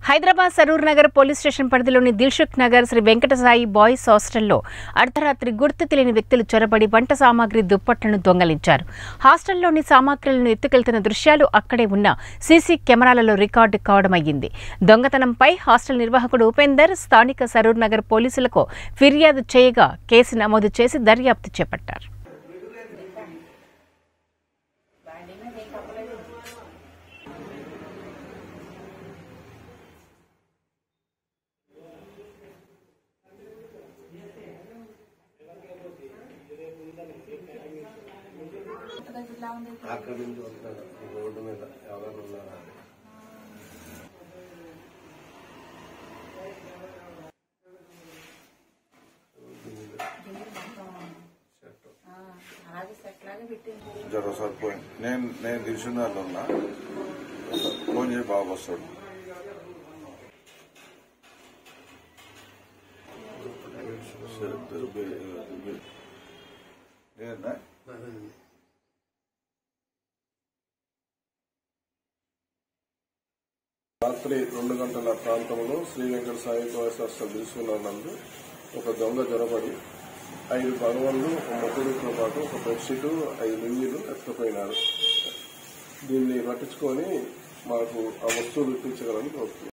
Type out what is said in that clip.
Hyderabad Saroor Nagar police station పరిధిలోని Dilsukh Nagar Shri Venkatasai boys హాస్టల్లో అర్ధరాత్రి గుర్తు తెలియని వ్యక్తులు చొరబడి వంట సామాగ్రి దుప్పట్లను దొంగలించారు హాస్టల్లోని సామాగ్రులను ఎత్తుకెళ్తున్న దృశ్యాలు అక్కడే ఉన్న సీసీ కెమెరాలలో రికార్డు కావడం అయ్యింది దొంగతనంపై హాస్టల్ నిర్వాహకుడు ఉపేందర్ స్థానిక సరూర్ నగర్ పోలీసులకు ఫిర్యాదు చేయగా కేసు నమోదు చేసి దర్యాప్తు చేపట్టారు అక్కడ నుంచి వస్తాడు రోడ్డు మీద ఎవరైనా ఉన్నారా అని. షర్టు. జర సరిపోయింది నేను నేను దిల్సునార్లో ఉన్నా ఫోన్ చేసి బాబు వస్తాడు సరే, దుర్బే- దుర్బే- నేనా అదేనండి. రాత్రి రెండు గంటల ప్రాంతంలో శ్రీ వెంకట సాయి హాస్టల్ తీసుకున్నందు ఒక దొంగ జొరబడి ఐదు భగవన్లు ఒక మొక్కడితో పాటు ఒక బెడ్షీట్ ఐదు లుంగీలు ఎత్తుకుపోయినారు దీన్ని పట్టించుకొని మాకు ఆ వస్తువులు ఇప్పించగలని కోరుతున్నాం